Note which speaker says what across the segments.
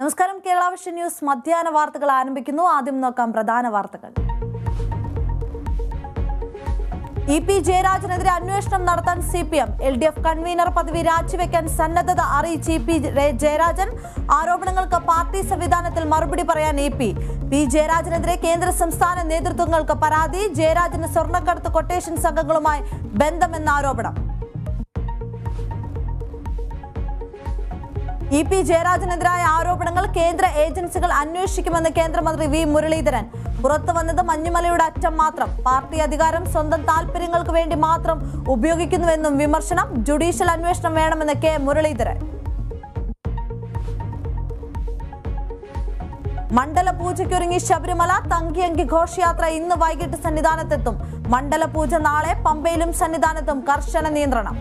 Speaker 1: നമസ്കാരം Kerala vision news മധ്യാഹ്ന വാർത്തകൾ ആരംഭിക്കുന്നു ആദ്യം നോക്കാം പ്രധാന വാർത്തകൾ ഇ പി ജയരാജനെതിരെ അന്വേഷണം നടത്താൻ C P M L D F convener പദവി രാജിവെക്കാൻ സന്നദ്ധത അറിയിച്ച് ഇ പി ജയരാജൻ ആരോപണങ്ങൾക്ക് പാർട്ടി സംവിധാനത്തിൽ മറുപടി പറയാൻ ഇ പി പി ജയരാജനെതിരെ കേന്ദ്ര സംസ്ഥാന നേതൃത്വങ്ങൾക്ക് പരാതി ജയരാജന് സ്വർണ്ണക്കടത്ത് കൊട്ടേഷൻ സംഘങ്ങളുമായി ബന്ധമെന്ന ആരോപണം ഇ പി ജയരാജനെതിരായ ആരോപണങ്ങൾ കേന്ദ്ര ഏജൻസികൾ അന്വേഷിക്കുമെന്ന് കേന്ദ്രമന്ത്രി വി മുരളീധരൻ പുറത്തു വന്നത് മഞ്ഞുമലയുടെ അറ്റം മാത്രം പാർട്ടി അധികാരം സ്വന്തം താൽപര്യങ്ങൾക്ക് വേണ്ടി മാത്രം ഉപയോഗിക്കുന്നുവെന്നും വിമർശനം ജുഡീഷ്യൽ അന്വേഷണം വേണമെന്ന് കെ മുരളീധരൻ മണ്ഡല പൂജയ്ക്കൊരുങ്ങി ശബരിമല തങ്കിയങ്കി ഘോഷയാത്ര ഇന്ന് വൈകിട്ട് സന്നിധാനത്തെത്തും മണ്ഡല പൂജ നാളെ പമ്പയിലും സന്നിധാനത്തും കർശന നിയന്ത്രണം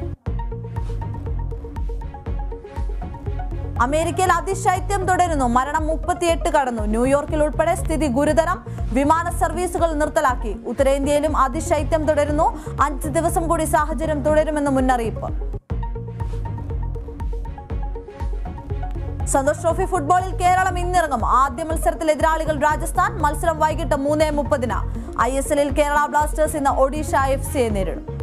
Speaker 1: അമേരിക്കയിൽ അതിശൈത്യം തുടരുന്നു മരണം മുപ്പത്തിയെട്ട് കടന്നു ന്യൂയോർക്കിൽ ഉൾപ്പെടെ സ്ഥിതി ഗുരുതരം വിമാന സർവീസുകൾ നിർത്തലാക്കി ഉത്തരേന്ത്യയിലും അതിശൈത്യം തുടരുന്നു അഞ്ച് ദിവസം കൂടി സാഹചര്യം തുടരുമെന്ന് മുന്നറിയിപ്പ് സന്തോഷ് ട്രോഫി ഫുട്ബോളിൽ കേരളം ഇന്നിറങ്ങും ആദ്യ മത്സരത്തിൽ എതിരാളികൾ രാജസ്ഥാൻ മത്സരം വൈകിട്ട് മൂന്ന് മുപ്പതിന് ഐ എസ് എല്ലിൽ കേരള ബ്ലാസ്റ്റേഴ്സ് ഇന്ന് ഒഡീഷ എഫ് സിയെ നേരിടും